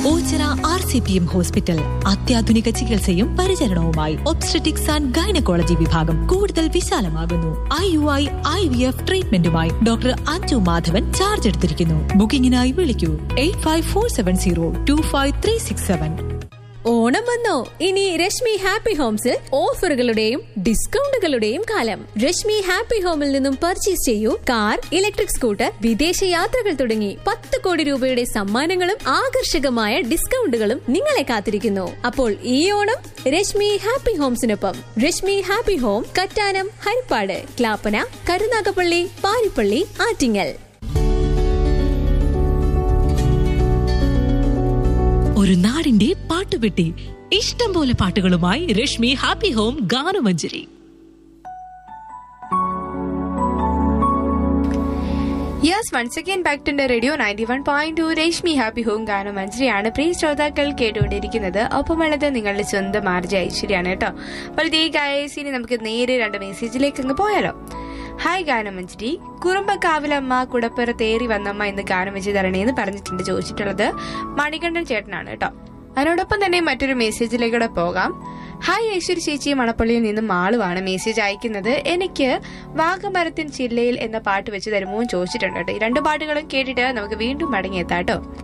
Ochira R C P M hospital അത്യാധുനിക ചികിത്സയും പരിചരണവുമായി ഒബ്സ്ട്രറ്റിക്സ് ആൻഡ് ഗൈനക്കോളജി വിഭാഗം കൂടുതൽ വിശാലമാകുന്നു I U I I V F ട്രീറ്റ്മെന്റുമായി ഡോക്ടർ അഞ്ജു മാധവൻ ചാർജ് എടുത്തിരിക്കുന്നു ബുക്കിംഗിനായി വിളിക്കൂ eight five four seven zero two five three six seven Onam വന്നോ ഇനി രശ്മി ഹാപ്പി ഹോംസിൽ ഓഫറുകളുടെയും ഡിസ്കൗണ്ടുകളുടെയും കാലം രശ്മി ഹാപ്പി ഹോമിൽ നിന്നും പർച്ചേസ് ചെയ്യൂ കാർ ഇലക്ട്രിക് സ്കൂട്ടർ വിദേശ യാത്രകൾ തുടങ്ങി പത്ത് കോടി രൂപയുടെ സമ്മാനങ്ങളും ആകർഷകമായ ഡിസ്കൗണ്ടുകളും നിങ്ങളെ കാത്തിരിക്കുന്നു അപ്പോൾ ഈ ഓണം രശ്മി ഹാപ്പി ഹോംസിനൊപ്പം രശ്മി ഹാപ്പി ഹോം കറ്റാനം ഹരിപ്പാട് ക്ലാപ്പന കരുനാഗപ്പള്ളി പാരിപ്പള്ളി ആറ്റിങ്ങൽ ഒരു നാടിന്റെ പാട്ടുപെട്ടി ഇഷ്ടം പോലെ പാട്ടുകളുമായി Rashmi happy home Ganamanjari yes once again back to radio ninety one point two Rashmi happy home ഗാനം മഞ്ജരിയാണ് പ്രിയ ശ്രോതാക്കൾ കേട്ടുകൊണ്ടിരിക്കുന്നത് ഒപ്പമുള്ളത് നിങ്ങളുടെ സ്വന്തം ആർജ ഐശ്വര്യാണ് കേട്ടോ അപ്പോൾ ഇതേ ഗായസിന് നമുക്ക് നേരെ രണ്ട് മെസ്സേജിലേക്ക് അങ്ങ് പോയാലോ ഹായ് ഗാനമഞ്ജരി കുറുമ്പക്കാവിലമ്മ കുടപ്പുറ തേറി വന്നമ്മ എന്ന് ഗാനം വെച്ച് തരണേന്ന് പറഞ്ഞിട്ടുണ്ട് ചോദിച്ചിട്ടുള്ളത് മണികണ്ഠൻ ചേട്ടനാണ് കേട്ടോ അതിനോടൊപ്പം തന്നെ മറ്റൊരു മെസ്സേജിലേക്കൂടെ പോകാം ഹായ് ഐശ്വര്യ ചേച്ചി മണപ്പള്ളിയിൽ നിന്നും മാളുവാണ് മെസ്സേജ് അയക്കുന്നത് എനിക്ക് വാഗമരത്തിൻ ചില്ലയിൽ എന്ന പാട്ട് വെച്ച് തരുമോ എന്ന് ചോദിച്ചിട്ടുണ്ട് കേട്ടോ ഈ രണ്ട് പാട്ടുകളും കേട്ടിട്ട് നമുക്ക് വീണ്ടും മടങ്ങിയെത്താം കേട്ടോ